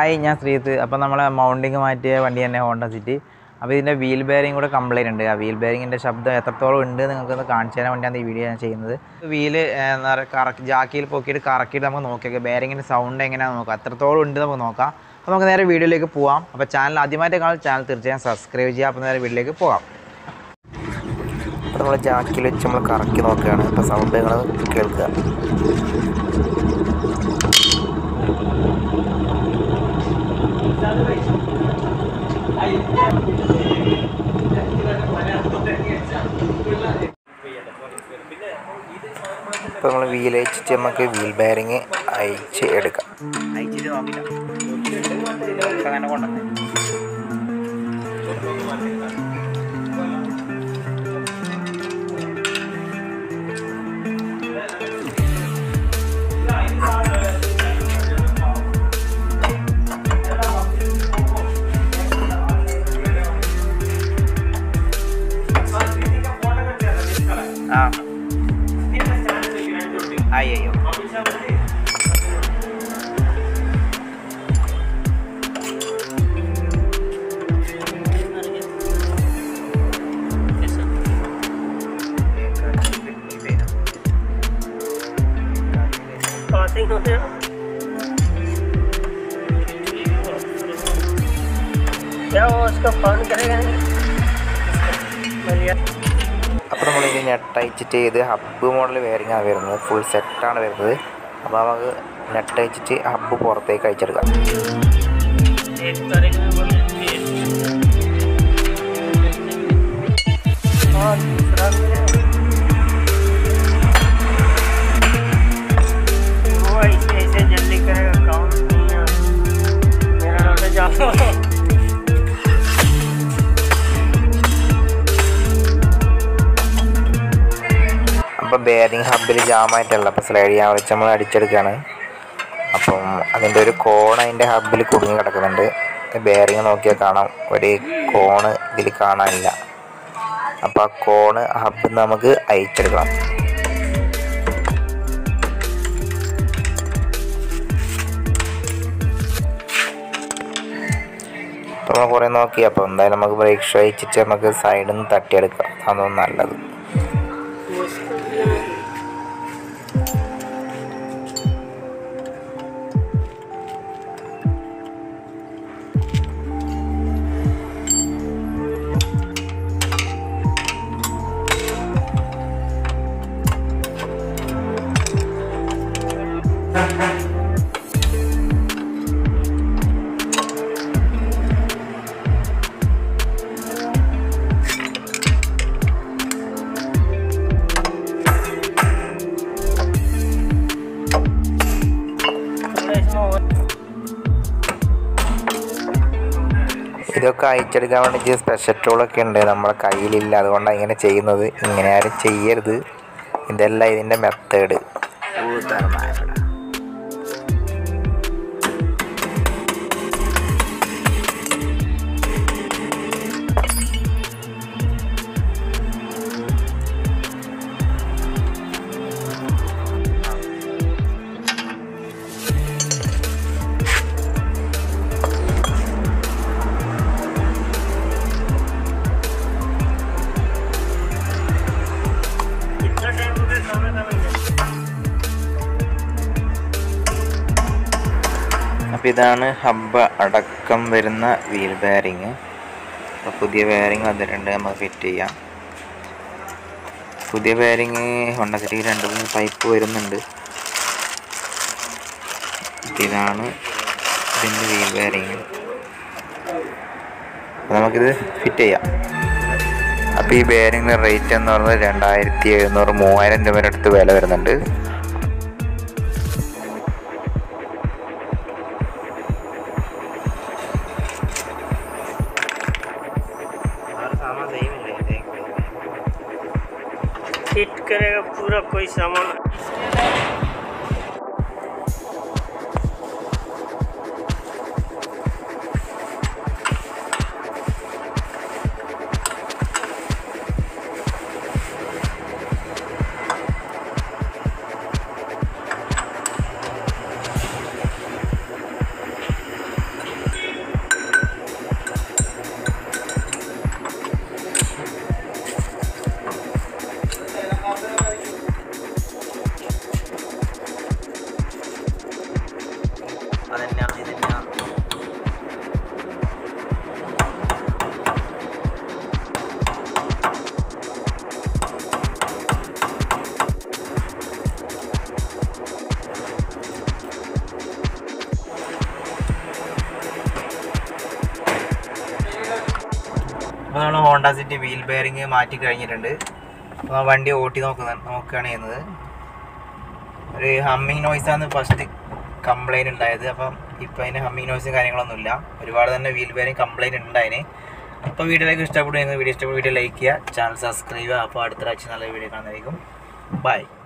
hi ഞാൻ ശ്രീത്ത് അപ്പോൾ നമ്മളെ മൗണ്ടിങ് മാറ്റിയ വണ്ടി തന്നെ ഹോണ്ട സിറ്റി അപ്പോൾ ഇതിൻ്റെ വീൽ ബെയറിംഗ് കൂടെ കംപ്ലൈൻറ്റ് ഉണ്ട് ആ വീൽ ബെയറിങ്ങിൻ്റെ ശബ്ദം എത്രത്തോളം ഉണ്ട് നിങ്ങൾക്കൊന്ന് കാണിച്ചു തരാൻ വേണ്ടിയാണ് ഈ വീഡിയോ ഞാൻ ചെയ്യുന്നത് വീല് എന്താ പറയുക കറക്കി ജാക്കിയിൽ പൊക്കിയിട്ട് കറക്കിയിട്ട് നമുക്ക് നോക്കിയൊക്കെ ബെയറിങ്ങിൻ്റെ സൗണ്ട് എങ്ങനെയാണെന്ന് നോക്കാം എത്രത്തോളം ഉണ്ട് നമുക്ക് നോക്കാം അപ്പോൾ നമുക്ക് നേരെ വീഡിയോയിലേക്ക് പോവാം അപ്പോൾ ചാനൽ ആദ്യമായിട്ട് കാണുന്ന ചാനൽ തീർച്ചയായും സബ്സ്ക്രൈബ് ചെയ്യുക അപ്പോൾ നേരെ വീഡിയോയിലേക്ക് പോകാം അപ്പോൾ നമ്മൾ ജാക്കിൽ വെച്ച് നമ്മൾ കറക്കി നോക്കുകയാണ് അപ്പോൾ സൗണ്ട് നിങ്ങൾ കേൾക്കുക ഇപ്പോൾ നമ്മൾ വീൽ അയച്ചിട്ട് നമുക്ക് വീൽ ബെയറിങ് അയച്ച് എടുക്കാം അയച്ചിട്ട് നോക്കില്ല അങ്ങനെ കൊണ്ടുവന്നേ ആ അയ്യോ पासिंग होते हो क्या वो उसका फोन करेगा बढ़िया അപ്പോൾ നമ്മൾ ഇത് നെട്ടയച്ചിട്ട് ഇത് ഹബ്ബ് മോഡൽ വെയറിങ്ങാണ് വരുന്നത് ഫുൾ സെറ്റാണ് വരുന്നത് അപ്പോൾ നമുക്ക് നെട്ടയച്ചിട്ട് ഹബ്ബ് പുറത്തേക്ക് അയച്ചെടുക്കാം एक तारीख में बोले और दूसरा वो ऐसे ऐसे जल्दी करेगा काम नहीं है मेरा नाम है जानो അപ്പോൾ ബെയറിങ് ഹബ്ബിൽ ജാമായിട്ടുള്ള അപ്പോൾ സ്ലൈഡ് ചെയ്യാൻ വെച്ച് നമ്മൾ അടിച്ചെടുക്കുകയാണ് അപ്പം അതിൻ്റെ ഒരു കോൺ അതിൻ്റെ ഹബ്ബിൽ കുടുങ്ങി കിടക്കുന്നുണ്ട് ബെയറിങ് നോക്കിയാൽ കാണാം ഒരു കോണ് ഇതിൽ കാണാനില്ല അപ്പോൾ ആ കോണ് ഹബ്ബിൽ നമുക്ക് അയച്ചെടുക്കണം അപ്പോൾ നമ്മൾ കുറേ നോക്കി അപ്പോൾ എന്തായാലും നമുക്ക് ബ്രേക്ക് ഷോ അയച്ചിട്ട് നമുക്ക് സൈഡിൽ നിന്ന് തട്ടിയെടുക്കാം അതൊന്നും നല്ലത് थोड़ा इसमें और ഇതൊക്കെ അയച്ചെടുക്കാൻ വേണ്ടി സ്പെഷ്യൽ ടൂളൊക്കെ ഉണ്ട് നമ്മുടെ കയ്യിലില്ല അതുകൊണ്ടാണ് ഇങ്ങനെ ചെയ്യുന്നത് ഇങ്ങനെ ആരും ചെയ്യരുത് ഇതല്ല ഇതിൻ്റെ മെത്തേഡ് कितना टाइम हो गया खाना खाने में അപ്പോൾ ഇതാണ് ഹബ്ബ് അടക്കം വരുന്ന വീൽ ബെയറിങ് അപ്പോൾ പുതിയ ബെയറിങ് വന്നിട്ടുണ്ട് നമുക്ക് ഫിറ്റ് ചെയ്യാം പുതിയ ബെയറിങ് ഹോണ്ട സിറ്റിക്ക് രണ്ട് മൂന്ന് പൈപ്പ് വരുന്നുണ്ട് ഇതാണ് ഇതിൻ്റെ വീൽ ബെയറിങ് അപ്പോൾ നമുക്കിത് ഫിറ്റ് ചെയ്യാം അപ്പോൾ ഈ ബെയറിങ്ങിൻ്റെ റേറ്റ് എന്ന് പറയുന്നത് രണ്ടായിരത്തി എഴുന്നൂറ് മൂവായിരം രൂപയുടെ അടുത്ത് വില വരുന്നുണ്ട് സാമാൻ സെയിം അല്ലേ फिट करेगा पूरा कोई सामान ഹോണ്ട സിറ്റി വീൽ ബെയറിങ് മാറ്റി കഴിഞ്ഞിട്ടുണ്ട് അപ്പോൾ ആ വണ്ടി ഓട്ടി നോക്കുന്ന നോക്കുകയാണ് ചെയ്യുന്നത് ഒരു ഹമ്മിങ് നോയ്സാണ് ഫസ്റ്റ് കംപ്ലൈൻറ്റ് ഉണ്ടായത് അപ്പം ഇപ്പം അതിന് ഹമ്മിങ് നോയ്സും കാര്യങ്ങളൊന്നുമില്ല ഒരുപാട് തന്നെ വീൽ ബെയറിങ് കംപ്ലൈൻറ്റ് ഉണ്ടായിന് അപ്പോൾ വീഡിയോയിലേക്ക് ഇഷ്ടപ്പെടുമെങ്കിൽ വീഡിയോ ഇഷ്ടപ്പെട്ട വീഡിയോ ലൈക്ക് ചെയ്യുക ചാനൽ സബ്സ്ക്രൈബ് ചെയ്യുക അപ്പോൾ അടുത്ത ആഴ്ച നല്ല വീഡിയോ കാണുന്നതായിരിക്കും ബൈ